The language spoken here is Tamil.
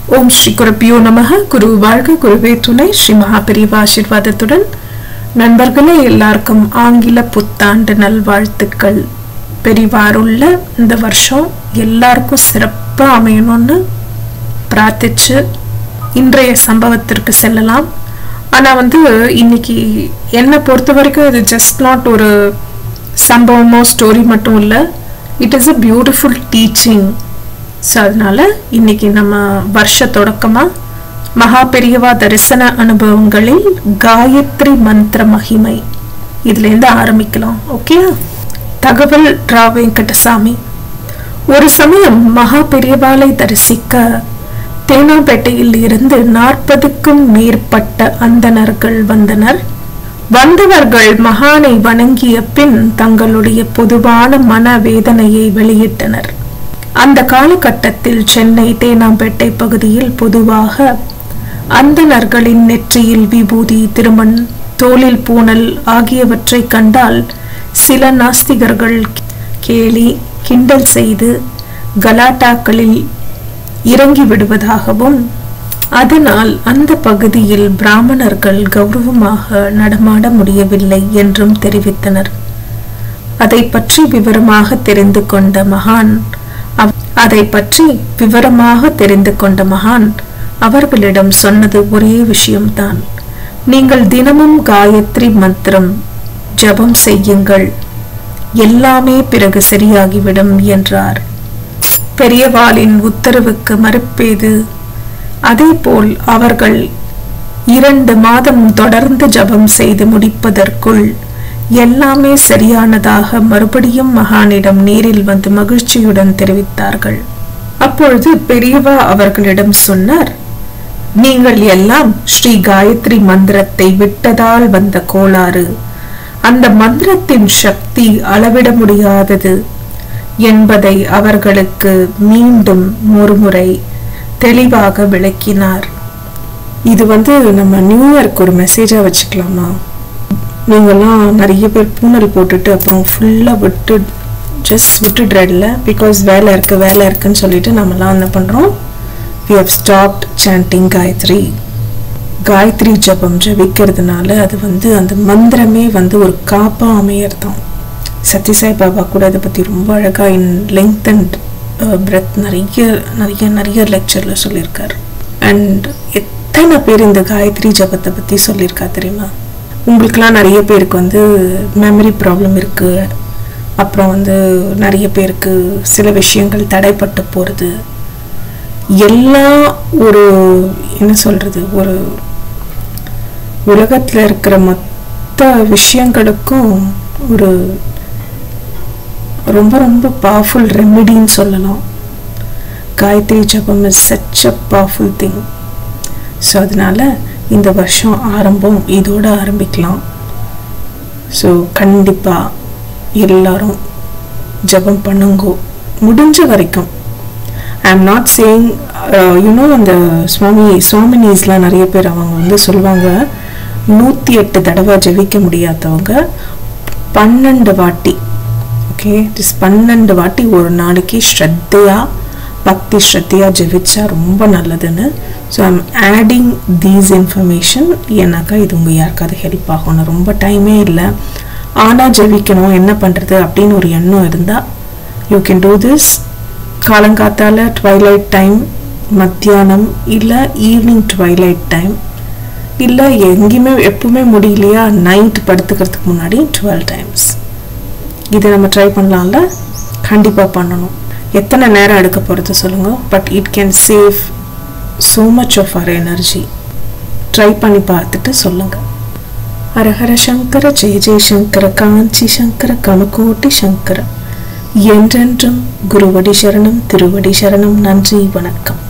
ஓம் ஸ்ரீ குருப்பியோ நமக குரு வாழ்க குருவே துணை ஸ்ரீ மகாபெரிவா ஆசீர்வாதத்துடன் நண்பர்களே எல்லாருக்கும் ஆங்கில புத்தாண்டு நல்வாழ்த்துக்கள் பெரிவாருள்ள இந்த வருஷம் எல்லாருக்கும் சிறப்பாக அமையணும்னு பிரார்த்திச்சு இன்றைய சம்பவத்திற்கு செல்லலாம் ஆனால் வந்து இன்னைக்கு என்னை பொறுத்த வரைக்கும் இது ஜஸ்ட் நாட் ஒரு சம்பவமோ ஸ்டோரி மட்டும் இல்லை it is a beautiful teaching so அதனால இன்னைக்கு நம்ம வருஷ தொடக்கமாக மகா பெரியவா தரிசன அனுபவங்களில் காயத்ரி மந்திர மகிமை இதுலேருந்து ஆரம்பிக்கலாம் ஓகே தகவல் ரா வெங்கடசாமி ஒரு சமயம் மகா பெரியவாளை தரிசிக்க தேனாம்பேட்டையில் இருந்து நாற்பதுக்கும் மேற்பட்ட அந்தணர்கள் வந்தனர் வந்தவர்கள் மகானை வணங்கிய பின் தங்களுடைய பொதுவான மன வேதனையை வெளியிட்டனர் அந்த காலகட்டத்தில் சென்னை தேனாம்பேட்டை பகுதியில் பொதுவாக அந்தணர்களின் நெற்றியில் விபூதி திருமண் தோளில் பூணல் ஆகியவற்றை கண்டால் சில நாஸ்திகர்கள் கேலி கிண்டல் செய்து கலாட்டாக்களில் இறங்கி விடுவதாகவும் அதனால் அந்த பகுதியில் பிராமணர்கள் கௌரவமாக நடமாட முடியவில்லை என்றும் தெரிவித்தனர் அதை பற்றி விவரமாக தெரிந்து கொண்ட மகான் அதை பற்றி விவரமாக தெரிந்து கொண்ட மகான் அவர்களிடம் சொன்னது ஒரே விஷயம்தான் நீங்கள் தினமும் காயத்ரி மந்திரம் ஜபம் செய்யுங்கள் எல்லாமே பிறகு சரியாகிவிடும் என்றார் பெரியவாளின் உத்தரவுக்கு மறுப்பேது அதேபோல் அவர்கள் இரண்டு மாதம் தொடர்ந்து ஜபம் செய்து முடிப்பதற்குள் எல்லாமே சரியானதாக மறுபடியும் மகானிடம் நேரில் வந்து மகிழ்ச்சியுடன் தெரிவித்தார்கள் அப்பொழுது பெரியவா அவர்களிடம் சொன்னார் நீங்கள் எல்லாம் ஸ்ரீ காயத்ரி மந்திரத்தை விட்டதால் வந்த கோளாறு அந்த மந்திரத்தின் சக்தி அளவிட முடியாதது என்பதை அவர்களுக்கு மீண்டும் ஒருமுறை தெளிவாக விளக்கினார் இது வந்து நம்ம நியூ இயர்க்கு ஒரு மெசேஜாக வச்சுக்கலாமா நீங்கள்லாம் நிறைய பேர் பூனல் போட்டுட்டு அப்புறம் ஃபுல்லாக விட்டு ஜஸ்ட் விட்டுடுறதில்ல பிகாஸ் வேலை இருக்குது வேலை இருக்குன்னு சொல்லிட்டு நம்மலாம் என்ன பண்ணுறோம் we have stopped chanting Gayatri Gayatri ஜபம் ஜபிக்கிறதுனால அது வந்து அந்த மந்திரமே வந்து ஒரு காப்பாக அமையறதான் சத்யசாய் பாபா கூட அதை பற்றி ரொம்ப அழகாக இன் லெங்க் அண்ட் பிரெத் நிறைய நிறைய நிறைய லெக்சரில் சொல்லியிருக்காரு அண்ட் எத்தனை பேர் இந்த காயத்ரி ஜபத்தை பற்றி சொல்லியிருக்கா தெரியுமா உங்களுக்கெல்லாம் நிறைய பேருக்கு வந்து மெமரி ப்ராப்ளம் இருக்குது அப்புறம் வந்து நிறைய பேருக்கு சில விஷயங்கள் தடைப்பட்டு போகிறது எல்லா ஒரு என்ன சொல்கிறது ஒரு உலகத்தில் இருக்கிற மொத்த விஷயங்களுக்கும் ஒரு ரொம்ப ரொம்ப பவர்ஃபுல் ரெமிடின்னு சொல்லலாம் காயத்ரி ஜபம் is such a powerful thing so அதனால் இந்த வருஷம் ஆரம்பம் இதோடு ஆரம்பிக்கலாம் ஸோ கண்டிப்பாக எல்லாரும் ஜபம் பண்ணுங்கோ முடிஞ்ச வரைக்கும் I am not saying you know அந்த சுவாமி சுவாமினிஸ்லாம் நிறைய பேர் அவங்க வந்து சொல்லுவாங்க நூற்றி எட்டு தடவை ஜெபிக்க முடியாதவங்க பன்னெண்டு வாட்டி ஓகே ஜஸ்ட் பன்னெண்டு வாட்டி ஒரு நாளைக்கு ஸ்ரத்தையாக பக்தி ஸ்ரத்தையாக ஜெபிச்சா ரொம்ப நல்லதுன்னு so I'm adding these information ஏன்னாக்கா இது உங்கள் யாருக்காவது ஹெல்ப் ஆகும் ரொம்ப டைமே இல்லை ஆனால் ஜெபிக்கணும் என்ன பண்ணுறது அப்படின்னு ஒரு எண்ணம் இருந்தால் யூ கேன் டூ திஸ் காலங்காத்தால் ட்வைலைட் டைம் மத்தியானம் இல்லை ஈவினிங் ட்வைலைட் டைம் இல்லை எங்கேயுமே எப்பவுமே முடியலையா நைட் படுத்துக்கிறதுக்கு முன்னாடி டுவெல் டைம்ஸ் இதை நம்ம ட்ரை பண்ணலாம்ல கண்டிப்பாக பண்ணணும் எத்தனை நேரம் எடுக்க போகிறது சொல்லுங்கள் but it can save so much of our energy try பண்ணி பார்த்துட்டு சொல்லுங்கள் ஹரஹர சங்கர ஜெய ஜெயசங்கர காஞ்சி சங்கர கமகோட்டி சங்கர என்றென்றும் குருவடி சரணம் திருவடி சரணம் நன்றி வணக்கம்